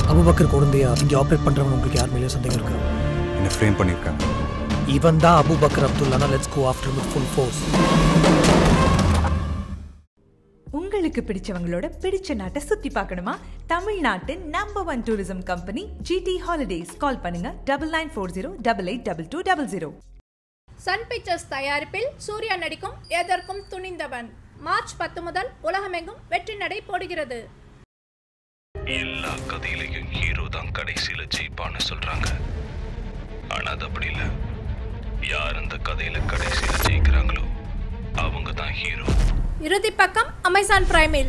Abu Bakr குழந்தையா இங்கே operate பண்ணுறவங்க உங்களுக்கு யார் மேலேயும் சந்தேகம் இருக்கா என்னை ஃப்ரேம் பண்ணியிருக்காங்க இவன் தான் அபுபக்கர் அப்துல்லானா let's go after with full force உங்களுக்கு பிடிச்சவங்களோட பிடிச்ச நாட்டை சுத்தி பார்க்கணுமா தமிழ்நாட்டு number one tourism company GT holidays call பண்ணுங்க double nine four zero double eight double two double zero Sun Pictures தயாரிப்பில் சூர்யா நடிக்கும் எதற்கும் துணிந்தவன் மார்ச் பத்து முதல் உலகமெங்கும் வெற்றி நடை போடுகிறது எல்லா கதையிலையும் ஹீரோ தான் கடைசியில ஜெயிப்பான்னு சொல்றாங்க ஆனா அது அப்படி இல்ல யார் அந்த கதையில கடைசியில ஜெயிக்கிறாங்களோ அவங்க தான் ஹீரோ இறுதி பக்கம் அமேசான் பிரைமில்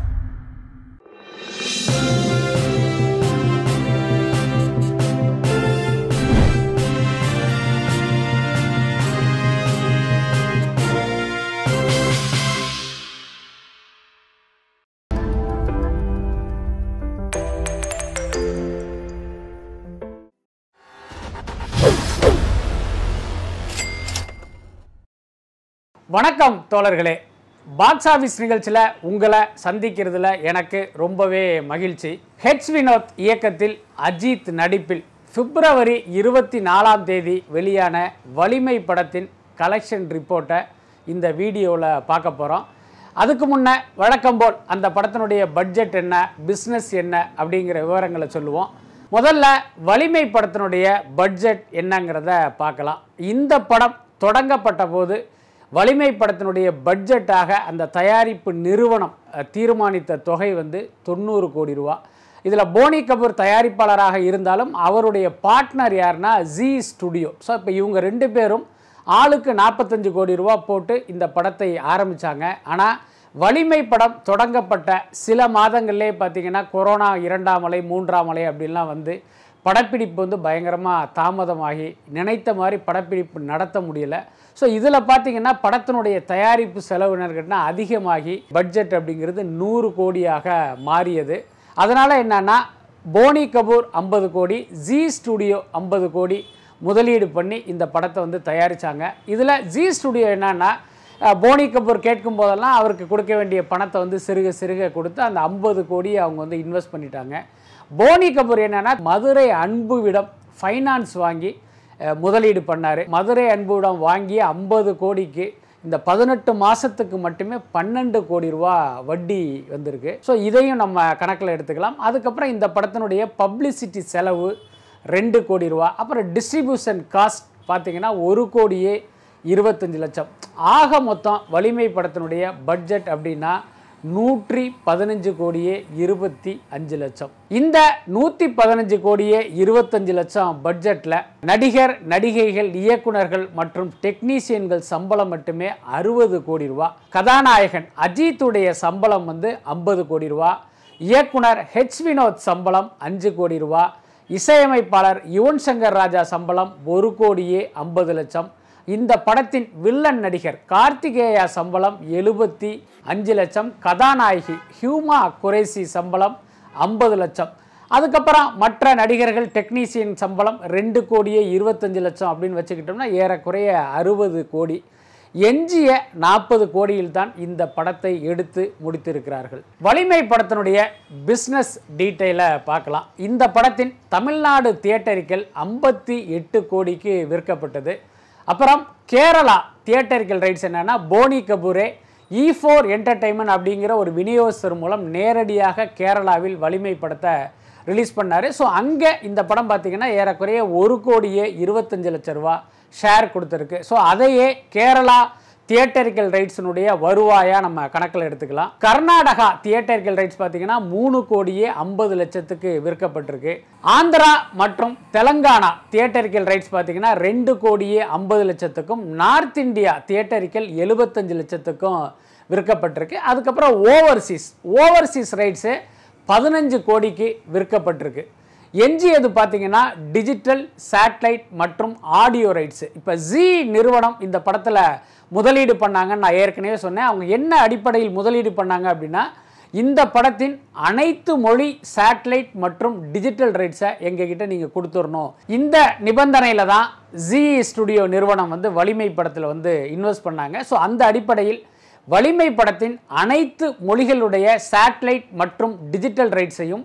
வணக்கம் தோழர்களே பாக்ஸ் ஆஃபீஸ் நிகழ்ச்சியில் உங்களை சந்திக்கிறதுல எனக்கு ரொம்பவே மகிழ்ச்சி ஹெச் வினோத் இயக்கத்தில் அஜித் நடிப்பில் பிப்ரவரி இருபத்தி நாலாம் தேதி வெளியான வலிமை படத்தின் கலெக்ஷன் ரிப்போர்ட்டை இந்த வீடியோவில் பார்க்க போகிறோம் அதுக்கு முன்ன வழக்கம் போல் அந்த படத்தினுடைய பட்ஜெட் என்ன பிஸ்னஸ் என்ன அப்படிங்கிற விவரங்களை சொல்லுவோம் முதல்ல வலிமை படத்தினுடைய பட்ஜெட் என்னங்கிறத பார்க்கலாம் இந்த படம் தொடங்கப்பட்ட போது வலிமை படத்தினுடைய பட்ஜெட்டாக அந்த தயாரிப்பு நிறுவனம் அஹ், தீர்மானித்த தொகை வந்து தொண்ணூறு கோடி ரூபா இதில் போனி கபூர் தயாரிப்பாளராக இருந்தாலும் அவருடைய பார்ட்னர் யாருன்னா ஜி ஸ்டுடியோ ஸோ இப்போ இவங்க ரெண்டு பேரும் ஆளுக்கு நாற்பத்தஞ்சு கோடி ரூபா போட்டு இந்த படத்தை ஆரம்பித்தாங்க ஆனால் வலிமை படம் தொடங்கப்பட்ட சில மாதங்கள்லேயே பார்த்தீங்கன்னா கொரோனா இரண்டாம் அலை மூன்றாம் அலை அப்படின்லாம் வந்து படப்பிடிப்பு வந்து பயங்கரமாக தாமதமாகி நினைத்த மாதிரி படப்பிடிப்பு நடத்த முடியல ஸோ இதில் பார்த்தீங்கன்னா படத்தினுடைய தயாரிப்பு செலவினர்கிட்ட அதிகமாகி பட்ஜெட் அப்படிங்கிறது நூறு கோடியாக மாறியது அதனால் என்னன்னா போனி கபூர் ஐம்பது கோடி ஜி ஸ்டுடியோ ஐம்பது கோடி முதலீடு பண்ணி இந்த படத்தை வந்து தயாரித்தாங்க இதில் ஜி ஸ்டுடியோ என்னன்னா அஹ், போனி கபூர் கேட்கும் போதெல்லாம் அவருக்கு கொடுக்க வேண்டிய பணத்தை வந்து சிறுக சிறுக கொடுத்து அந்த ஐம்பது கோடியை அவங்க வந்து இன்வெஸ்ட் பண்ணிட்டாங்க போனி கபூர் என்னன்னா மதுரை அன்புவிடம் ஃபைனான்ஸ் வாங்கி அஹ், முதலீடு பண்ணார் மதுரை அன்புவிடம் வாங்கி ஐம்பது கோடிக்கு இந்த பதினெட்டு மாதத்துக்கு மட்டுமே பன்னெண்டு கோடி ரூபா வட்டி வந்திருக்கு ஸோ இதையும் நம்ம கணக்கில் எடுத்துக்கலாம் அதுக்கப்புறம் இந்த படத்தினுடைய பப்ளிசிட்டி செலவு ரெண்டு கோடி ரூபா அப்புறம் டிஸ்ட்ரிபியூஷன் காஸ்ட் பார்த்தீங்கன்னா ஒரு கோடியே இருபத்தஞ்சு லட்சம் ஆக மொத்தம் வலிமை படத்தினுடைய பட்ஜெட் அப்படின்னா நூற்றி பதினஞ்சு கோடியே இருபத்தி அஞ்சு லட்சம் இந்த நூற்றி பதினஞ்சு கோடியே இருபத்தஞ்சு லட்சம் பட்ஜெட்டில் நடிகர் நடிகைகள் இயக்குனர்கள் மற்றும் டெக்னீசியன்கள் சம்பளம் மட்டுமே அறுபது கோடி ரூபா கதாநாயகன் அஜித்துடைய சம்பளம் வந்து ஐம்பது கோடி ரூபா இயக்குனர் ஹெச் வினோத் சம்பளம் அஞ்சு கோடி ரூபா இசையமைப்பாளர் யுவன் சங்கர் ராஜா சம்பளம் ஒரு கோடியே ஐம்பது லட்சம் இந்த படத்தின் வில்லன் நடிகர் கார்த்திகேயா சம்பளம் எழுபத்தி அஞ்சு லட்சம் கதாநாயகி ஹியூமா குரேசி சம்பளம் ஐம்பது லட்சம் அதுக்கப்புறம் மற்ற நடிகர்கள் டெக்னீசியன் சம்பளம் ரெண்டு கோடியே இருபத்தஞ்சு லட்சம் அப்படின்னு வச்சுக்கிட்டோம்னா ஏறக்குறைய அறுபது கோடி எஞ்சிய நாற்பது கோடியில் தான் இந்த படத்தை எடுத்து முடித்திருக்கிறார்கள் வலிமை படத்தினுடைய பிஸ்னஸ் டீட்டெயிலை பார்க்கலாம் இந்த படத்தின் தமிழ்நாடு தியேட்டரிக்கல் ஐம்பத்தி எட்டு கோடிக்கு விற்கப்பட்டது அப்புறம் கேரளா தியேட்டரிக்கல் ரைட்ஸ் என்னன்னா போனி கபூரே இ ஃபோர் என்டர்டைன்மெண்ட் அப்படிங்கிற ஒரு விநியோகஸ்தர் மூலம் நேரடியாக கேரளாவில் வலிமை படத்தை ரிலீஸ் பண்ணார் ஸோ அங்கே இந்த படம் பார்த்தீங்கன்னா ஏறக்குறைய ஒரு கோடியே இருபத்தஞ்சு லட்ச ரூபா ஷேர் கொடுத்துருக்கு ஸோ அதையே கேரளா தியேட்டரிக்கல் ரைட்ஸினுடைய வருவாயாக நம்ம கணக்கில் எடுத்துக்கலாம் கர்நாடகா தியேட்டரிக்கல் ரைட்ஸ் பார்த்தீங்கன்னா மூணு கோடியே ஐம்பது லட்சத்துக்கு விற்கப்பட்டிருக்கு ஆந்திரா மற்றும் தெலங்கானா தியேட்டரிக்கல் ரைட்ஸ் பார்த்தீங்கன்னா ரெண்டு கோடியே ஐம்பது லட்சத்துக்கும் நார்த் இந்தியா தியேட்டரிக்கல் எழுபத்தஞ்சு லட்சத்துக்கும் விற்கப்பட்டிருக்கு அதுக்கப்புறம் ஓவர்சீஸ் ஓவர்சீஸ் ரைட்ஸு பதினஞ்சு கோடிக்கு விற்கப்பட்டிருக்கு எஞ்சியது பார்த்தீங்கன்னா டிஜிட்டல் சேட்டலைட் மற்றும் ஆடியோ ரைட்ஸு இப்போ ஜி நிறுவனம் இந்த படத்தில் முதலீடு பண்ணாங்கன்னு நான் ஏற்கனவே சொன்னேன் அவங்க என்ன அடிப்படையில் முதலீடு பண்ணாங்க அப்படின்னா இந்த படத்தின் அனைத்து மொழி சேட்டலைட் மற்றும் டிஜிட்டல் ரைட்ஸை எங்ககிட்ட நீங்கள் கொடுத்துடணும் இந்த நிபந்தனையில் தான் ஜி ஸ்டுடியோ நிறுவனம் வந்து வலிமை படத்தில் வந்து இன்வெஸ்ட் பண்ணாங்க ஸோ அந்த அடிப்படையில் வலிமை படத்தின் அனைத்து மொழிகளுடைய சேட்டலைட் மற்றும் டிஜிட்டல் ரைட்ஸையும்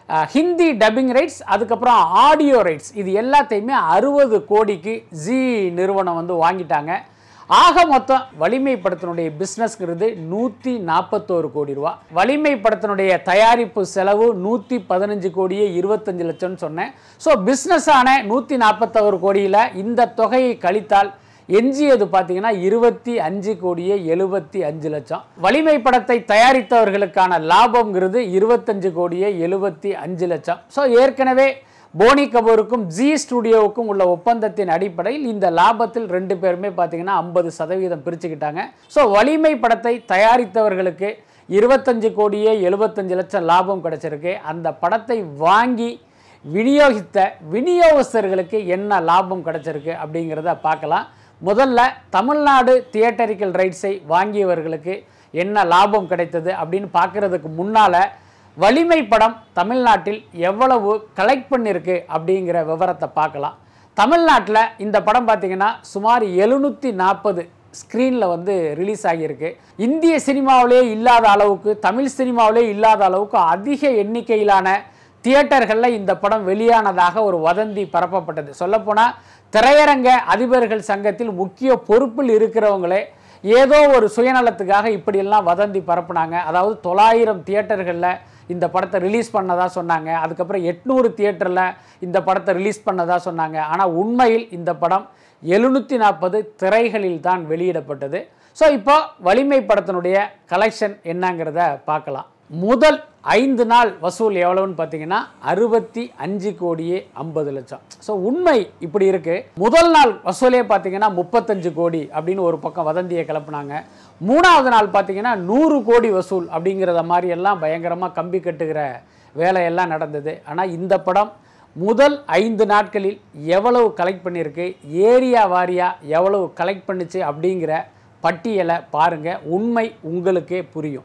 அஹ், ஹிந்தி டப்பிங் ரைட்ஸ் அதுக்கப்புறம் ஆடியோ ரைட்ஸ் இது எல்லாத்தையுமே அறுபது கோடிக்கு ஜி நிறுவனம் வந்து வாங்கிட்டாங்க ஆக மொத்தம் வலிமை படத்தினுடைய பிஸ்னஸ்ங்கிறது நூற்றி நாற்பத்தோரு கோடி ரூபா வலிமை படத்தினுடைய தயாரிப்பு செலவு நூற்றி பதினஞ்சு கோடியே இருபத்தஞ்சு லட்சம்னு சொன்னேன் ஸோ பிஸ்னஸான நூற்றி நாற்பத்தோரு கோடியில் இந்த தொகையை கழித்தால் எஞ்சியது பார்த்தீங்கன்னா இருபத்தி அஞ்சு கோடியே எழுபத்தி அஞ்சு லட்சம் வலிமை படத்தை தயாரித்தவர்களுக்கான லாபம்ங்கிறது இருபத்தஞ்சு கோடியே எழுபத்தி அஞ்சு லட்சம் ஸோ ஏற்கனவே போனி கபூருக்கும் ஜி ஸ்டுடியோவுக்கும் உள்ள ஒப்பந்தத்தின் அடிப்படையில் இந்த லாபத்தில் ரெண்டு பேருமே பார்த்தீங்கன்னா ஐம்பது சதவீதம் பிரிச்சுக்கிட்டாங்க ஸோ வலிமை படத்தை தயாரித்தவர்களுக்கு இருபத்தஞ்சு கோடியே எழுபத்தஞ்சு லட்சம் லாபம் கிடைச்சிருக்கு அந்த படத்தை வாங்கி விநியோகித்த விநியோகஸ்தர்களுக்கு என்ன லாபம் கிடைச்சிருக்கு அப்படிங்கிறத பார்க்கலாம் முதல்ல தமிழ்நாடு தியேட்டரிக்கல் ரைட்ஸை வாங்கியவர்களுக்கு என்ன லாபம் கிடைத்தது அப்படின்னு பார்க்கறதுக்கு முன்னால் வலிமை படம் தமிழ்நாட்டில் எவ்வளவு கலெக்ட் பண்ணியிருக்கு அப்படிங்கிற விவரத்தை பார்க்கலாம் தமிழ்நாட்டில் இந்த படம் பார்த்தீங்கன்னா சுமார் எழுநூற்றி நாற்பது ஸ்க்ரீனில் வந்து ரிலீஸ் ஆகியிருக்கு இந்திய சினிமாவிலே இல்லாத அளவுக்கு தமிழ் சினிமாவிலே இல்லாத அளவுக்கு அதிக எண்ணிக்கையிலான தியேட்டர்களில் இந்த படம் வெளியானதாக ஒரு வதந்தி பரப்பப்பட்டது சொல்லப்போனால் திரையரங்க அதிபர்கள் சங்கத்தில் முக்கிய பொறுப்பில் இருக்கிறவங்களே ஏதோ ஒரு சுயநலத்துக்காக இப்படியெல்லாம் வதந்தி பரப்புனாங்க அதாவது தொள்ளாயிரம் தியேட்டர்களில் இந்த படத்தை ரிலீஸ் பண்ணதா சொன்னாங்க அதுக்கப்புறம் எட்நூறு தியேட்டரில் இந்த படத்தை ரிலீஸ் பண்ணதா சொன்னாங்க ஆனால் உண்மையில் இந்த படம் எழுநூற்றி நாற்பது திரைகளில் தான் வெளியிடப்பட்டது ஸோ இப்போ வலிமை படத்தினுடைய கலெக்ஷன் என்னங்கிறத பார்க்கலாம் முதல் ஐந்து நாள் வசூல் எவ்வளவுன்னு பார்த்தீங்கன்னா அறுபத்தி அஞ்சு கோடியே ஐம்பது லட்சம் ஸோ உண்மை இப்படி இருக்கு முதல் நாள் வசூலே பார்த்தீங்கன்னா முப்பத்தஞ்சு கோடி அப்படின்னு ஒரு பக்கம் வதந்தியை கிளப்புனாங்க மூணாவது நாள் பார்த்தீங்கன்னா நூறு கோடி வசூல் அப்படிங்கிறத மாதிரி எல்லாம் பயங்கரமாக கம்பி கட்டுகிற வேலையெல்லாம் நடந்தது ஆனால் இந்த படம் முதல் ஐந்து நாட்களில் எவ்வளவு கலெக்ட் பண்ணியிருக்கு ஏரியா வாரியாக எவ்வளவு கலெக்ட் பண்ணுச்சு அப்படிங்கிற பட்டியலை பாருங்கள் உண்மை உங்களுக்கே புரியும்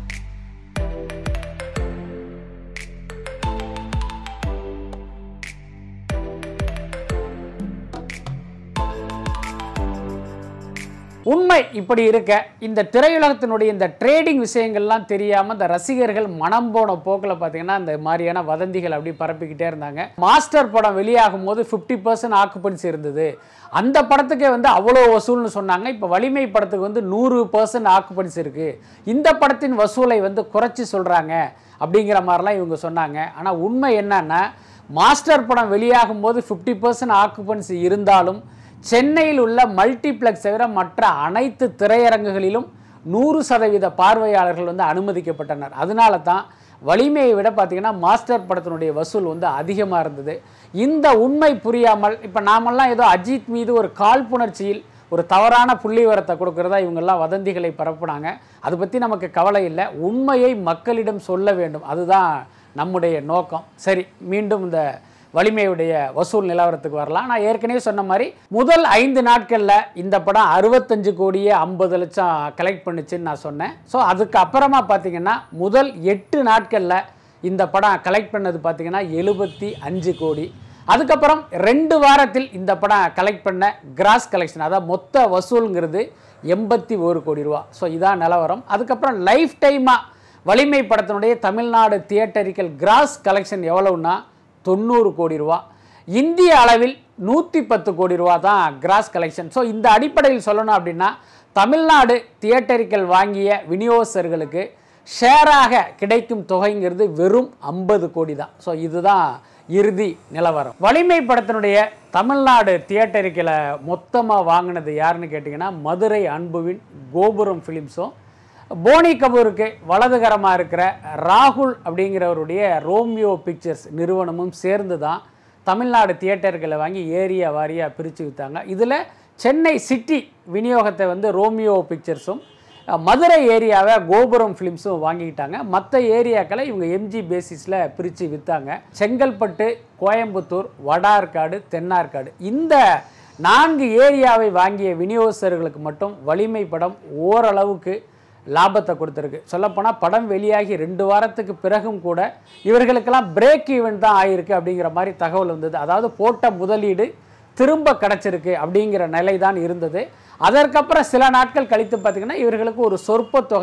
உண்மை இப்படி இருக்க இந்த திரையுலகத்தினுடைய இந்த ட்ரேடிங் விஷயங்கள்லாம் தெரியாமல் இந்த ரசிகர்கள் மனம் போன போக்கில் பார்த்தீங்கன்னா இந்த மாதிரியான வதந்திகள் அப்படி பரப்பிக்கிட்டே இருந்தாங்க மாஸ்டர் படம் வெளியாகும் போது ஃபிஃப்டி பர்சன்ட் ஆக்குப்பன்சி இருந்தது அந்த படத்துக்கே வந்து அவ்வளோ வசூல்னு சொன்னாங்க இப்போ வலிமை படத்துக்கு வந்து நூறு பர்சன்ட் ஆக்குப்பன்சி இருக்குது இந்த படத்தின் வசூலை வந்து குறைச்சி சொல்கிறாங்க அப்படிங்கிற மாதிரிலாம் இவங்க சொன்னாங்க ஆனால் உண்மை என்னன்னா மாஸ்டர் படம் வெளியாகும் போது ஃபிஃப்டி பர்சன்ட் ஆக்குப்பன்சி இருந்தாலும் சென்னையில் உள்ள மல்டிப்ளெக்ஸ் தவிர மற்ற அனைத்து திரையரங்குகளிலும் நூறு சதவீத பார்வையாளர்கள் வந்து அனுமதிக்கப்பட்டனர் அதனால தான் வலிமையை விட பார்த்தீங்கன்னா மாஸ்டர் படத்தினுடைய வசூல் வந்து அதிகமாக இருந்தது இந்த உண்மை புரியாமல் இப்போ நாமெல்லாம் ஏதோ அஜித் மீது ஒரு காழ்ப்புணர்ச்சியில் ஒரு தவறான புள்ளிவரத்தை கொடுக்கறதா இவங்கெல்லாம் வதந்திகளை பரப்புனாங்க அதை பற்றி நமக்கு கவலை இல்லை உண்மையை மக்களிடம் சொல்ல வேண்டும் அதுதான் நம்முடைய நோக்கம் சரி மீண்டும் இந்த வலிமையுடைய வசூல் நிலவரத்துக்கு வரலாம் நான் ஏற்கனவே சொன்ன மாதிரி முதல் ஐந்து நாட்களில் இந்த படம் அறுபத்தஞ்சு கோடியே ஐம்பது லட்சம் கலெக்ட் பண்ணுச்சுன்னு நான் சொன்னேன் ஸோ அதுக்கு அப்புறமா பார்த்தீங்கன்னா முதல் எட்டு நாட்களில் இந்த படம் கலெக்ட் பண்ணது பார்த்தீங்கன்னா எழுபத்தி அஞ்சு கோடி அதுக்கப்புறம் ரெண்டு வாரத்தில் இந்த படம் கலெக்ட் பண்ண கிராஸ் கலெக்ஷன் அதாவது மொத்த வசூலுங்கிறது எண்பத்தி ஒரு கோடி ரூபா ஸோ இதான் நிலவரம் அதுக்கப்புறம் லைஃப் டைமாக வலிமை படத்தினுடைய தமிழ்நாடு தியேட்டரிக்கல் கிராஸ் கலெக்ஷன் எவ்வளவுன்னா தொண்ணூறு கோடி ரூபா இந்திய அளவில் நூற்றி பத்து கோடி ரூபா தான் கிராஸ் கலெக்ஷன் ஸோ இந்த அடிப்படையில் சொல்லணும் அப்படின்னா தமிழ்நாடு தியேட்டரிக்கல் வாங்கிய விநியோகஸ்தர்களுக்கு ஷேராக கிடைக்கும் தொகைங்கிறது வெறும் ஐம்பது கோடி தான் ஸோ இதுதான் இறுதி நிலவரம் வலிமை படத்தினுடைய தமிழ்நாடு தியேட்டரிக்கலை மொத்தமாக வாங்கினது யாருன்னு கேட்டிங்கன்னா மதுரை அன்புவின் கோபுரம் ஃபிலிம்ஸும் போனி கபூருக்கு வலதுகரமாக இருக்கிற ராகுல் அப்படிங்கிறவருடைய ரோமியோ பிக்சர்ஸ் நிறுவனமும் சேர்ந்து தான் தமிழ்நாடு தியேட்டர்களை வாங்கி ஏரியா வாரியாக பிரித்து விற்றாங்க இதில் சென்னை சிட்டி விநியோகத்தை வந்து ரோமியோ பிக்சர்ஸும் அஹ், மதுரை ஏரியாவை கோபுரம் ஃபிலிம்ஸும் வாங்கிக்கிட்டாங்க மற்ற ஏரியாக்களை இவங்க எம்ஜி பேசிஸில் பிரித்து விற்றாங்க செங்கல்பட்டு கோயம்புத்தூர் வடார்காடு தென்னார்காடு இந்த நான்கு ஏரியாவை வாங்கிய விநியோகஸ்தர்களுக்கு மட்டும் வலிமை படம் ஓரளவுக்கு லாபத்தை கொடுத்துருக்கு சொல்லப்போனால் படம் வெளியாகி ரெண்டு வாரத்துக்கு பிறகும் கூட இவர்களுக்கெல்லாம் பிரேக் ஈவெண்ட் தான் ஆயிருக்கு அப்படிங்கிற மாதிரி தகவல் வந்தது அதாவது போட்ட முதலீடு திரும்ப கிடச்சிருக்கு அப்படிங்கிற நிலை தான் இருந்தது அதற்கப்புறம் சில நாட்கள் கழித்து பார்த்திங்கன்னா இவர்களுக்கு ஒரு சொற்ப தொகை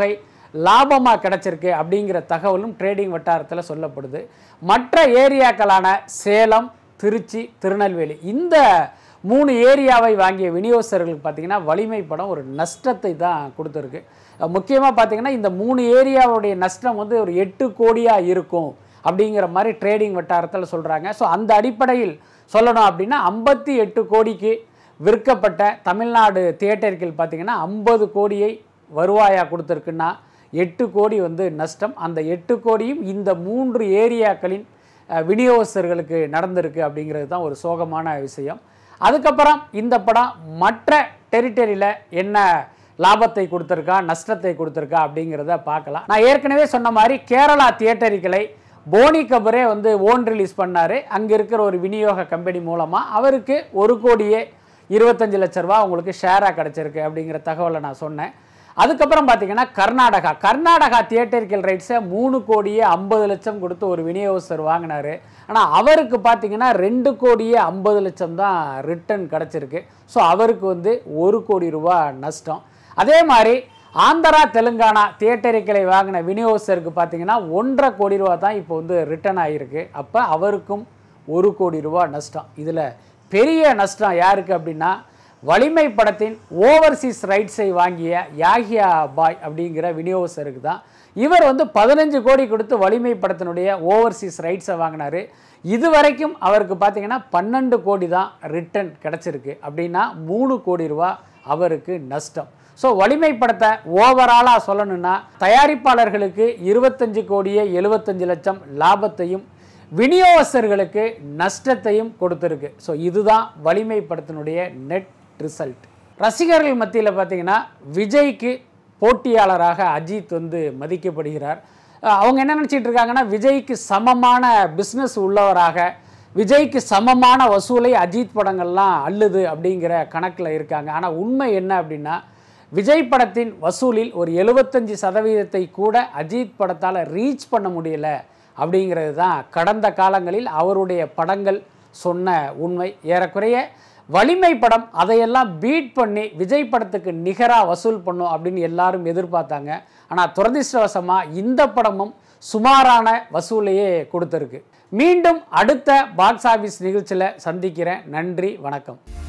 லாபமாக கிடைச்சிருக்கு அப்படிங்கிற தகவலும் ட்ரேடிங் வட்டாரத்தில் சொல்லப்படுது மற்ற ஏரியாக்களான சேலம் திருச்சி திருநெல்வேலி இந்த மூணு ஏரியாவை வாங்கிய விநியோகஸ்தர்களுக்கு பார்த்தீங்கன்னா வலிமை படம் ஒரு நஷ்டத்தை தான் கொடுத்துருக்கு முக்கியமாக பார்த்தீங்கன்னா இந்த மூணு ஏரியாவுடைய நஷ்டம் வந்து ஒரு எட்டு கோடியாக இருக்கும் அப்படிங்கிற மாதிரி ட்ரேடிங் வட்டாரத்தில் சொல்கிறாங்க ஸோ அந்த அடிப்படையில் சொல்லணும் அப்படின்னா ஐம்பத்தி எட்டு கோடிக்கு விற்கப்பட்ட தமிழ்நாடு தியேட்டர்கள் பார்த்தீங்கன்னா ஐம்பது கோடியை வருவாயாக கொடுத்துருக்குன்னா எட்டு கோடி வந்து நஷ்டம் அந்த எட்டு கோடியும் இந்த மூன்று ஏரியாக்களின் அஹ், விநியோகஸ்தர்களுக்கு நடந்திருக்கு அப்படிங்கிறது தான் ஒரு சோகமான விஷயம் அதுக்கப்புறம் இந்த படம் மற்ற டெரிட்டரியில் என்ன லாபத்தை கொடுத்துருக்கா நஷ்டத்தை கொடுத்துருக்கா அப்படிங்கிறத பார்க்கலாம் நான் ஏற்கனவே சொன்ன மாதிரி கேரளா தியேட்டரிகளை போனி கபரே வந்து ஓன் ரிலீஸ் பண்ணார் அங்கே இருக்கிற ஒரு விநியோக கம்பெனி மூலமாக அவருக்கு ஒரு கோடியே இருபத்தஞ்சு லட்ச ரூபா உங்களுக்கு ஷேராக கிடச்சிருக்கு அப்படிங்கிற தகவலை நான் சொன்னேன் அதுக்கப்புறம் பார்த்தீங்கன்னா கர்நாடகா கர்நாடகா தியேட்டரிக்கல் ரைட்ஸை மூணு கோடியே ஐம்பது லட்சம் கொடுத்து ஒரு விநியோகஸ்தர் வாங்கினார் ஆனால் அவருக்கு பார்த்தீங்கன்னா ரெண்டு கோடியே ஐம்பது லட்சம் தான் ரிட்டர்ன் கிடச்சிருக்கு ஸோ அவருக்கு வந்து ஒரு கோடி ரூபா நஷ்டம் அதே மாதிரி ஆந்திரா தெலுங்கானா தியேட்டரிக்கலை வாங்கின விநியோகஸ்தருக்கு பார்த்தீங்கன்னா ஒன்றரை கோடி ரூபா தான் இப்போ வந்து ரிட்டர்ன் ஆகிருக்கு அப்போ அவருக்கும் ஒரு கோடி ரூபா நஷ்டம் இதில் பெரிய நஷ்டம் யாருக்கு அப்படின்னா வலிமை படத்தின் ஓவர்சீஸ் ரைட்ஸை வாங்கிய யாகியா பாய் அப்படிங்கிற விநியோகஸ்தருக்கு தான் இவர் வந்து பதினஞ்சு கோடி கொடுத்து வலிமை படத்தினுடைய ஓவர்சீஸ் ரைட்ஸை வாங்கினாரு இது வரைக்கும் அவருக்கு பார்த்தீங்கன்னா பன்னெண்டு கோடி தான் ரிட்டர்ன் கிடச்சிருக்கு அப்படின்னா மூணு கோடி ரூபா அவருக்கு நஷ்டம் ஸோ வலிமை படத்தை ஓவராலாக சொல்லணும்னா தயாரிப்பாளர்களுக்கு இருபத்தஞ்சு கோடியே எழுபத்தஞ்சு லட்சம் லாபத்தையும் விநியோகஸ்தர்களுக்கு நஷ்டத்தையும் கொடுத்துருக்கு ஸோ இதுதான் வலிமை படத்தினுடைய நெட் ரிசல்ட் ரசிகர்கள் மத்தியில் பார்த்தீங்கன்னா விஜய்க்கு போட்டியாளராக அஜித் வந்து மதிக்கப்படுகிறார் அஹ் அவங்க என்ன நினச்சிட்டு இருக்காங்கன்னா விஜய்க்கு சமமான பிஸ்னஸ் உள்ளவராக விஜய்க்கு சமமான வசூலை அஜித் படங்கள்லாம் அள்ளுது அப்படிங்கிற கணக்கில் இருக்காங்க ஆனால் உண்மை என்ன அப்படின்னா விஜய் படத்தின் வசூலில் ஒரு எழுபத்தஞ்சு சதவீதத்தை கூட அஜித் படத்தால் ரீச் பண்ண முடியல அப்படிங்கிறது தான் கடந்த காலங்களில் அவருடைய படங்கள் சொன்ன உண்மை ஏறக்குறைய வலிமை படம் அதையெல்லாம் பீட் பண்ணி விஜய் படத்துக்கு நிகராக வசூல் பண்ணும் அப்படின்னு எல்லாரும் எதிர்பார்த்தாங்க ஆனால் துரதிர்ஷ்டவசமாக இந்த படமும் சுமாரான வசூலையே கொடுத்துருக்கு மீண்டும் அடுத்த பாக்ஸ் ஆஃபீஸ் நிகழ்ச்சியில் சந்திக்கிறேன் நன்றி வணக்கம்